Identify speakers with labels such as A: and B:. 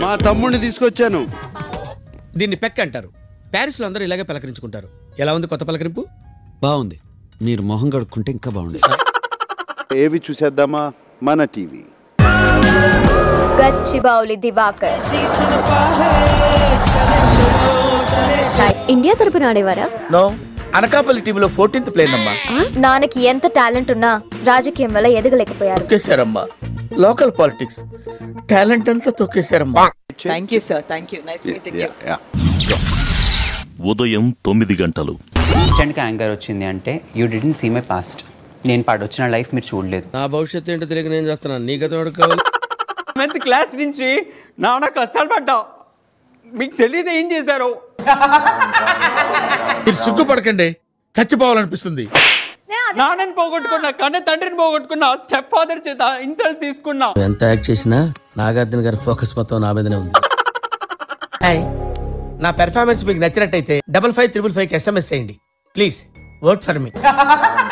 A: మా తమ్ముడిని తీసుకొచ్చాను
B: దీన్ని పెక్ అంటారు ప్యారిస్ లో అందరూ ఇలాగే పలకరించుకుంటారు ఎలా ఉంది కొత్త పలకరింపు
C: బాగుంది మీరు మొహం కడుక్కుంటే ఇంకా బాగుంది
A: ఏవి చూసేద్దామా మన టీవీ
D: గచ్చిబౌలి దివాకర్ ఇండియా తరపున ఆడేవారా
E: నో అనకాపల్లి టీంలో ఫోర్టీన్త్ ప్లేన్ అమ్మా
D: నాన్నకి ఎంత టాలెంట్ ఉన్నా రాజకీయం వల్ల ఎదగలేకపోయారు
E: తొక్కేశారమ్మా లోకల్ పాలిటిక్స్ టాలెంట్ అంతా తొక్కేశారమ్మా
F: thank you sir thank you nice meeting you
A: ya.
G: ఉదయం తొమ్మిది గంటలు
H: ఇన్స్టెంట్గా యాంగర్ వచ్చింది అంటే you didn't see my past నేను పాడొచ్చిన లైఫ్ మీరు చూడలేదు
B: నా భవిష్యత్తు ఏంటో తెలియక నేను చేస్తున్నాను నీ గతం ఎవరికి కావాలి
H: సెవెంత్ క్లాస్ నుంచి నాన్న కష్టాలు పడ్డా మీకు తెలియదు ఏం చేశారు
I: మీరు సిగ్గుపడకండి చచ్చిపోవాలనిపిస్తుంది
H: నాన్నని పోగొట్టుకున్నా కన్న తండ్రిని పోగొట్టుకున్నా స్టెప్ ఫాదర్ చేత ఇన్సల్ట్ తీసుకున్నా
B: ఎంత యాక్ట్ చేసినా నాగార్జున గారి ఫోకస్ మొత్తం నా మీదనే ఉంది హాయ్ నా పెర్ఫార్మెన్స్ మీకు నచ్చినట్టయితే double five triple five SMS చేయండి ప్లీజ్ వర్క్ ఫర్ మీ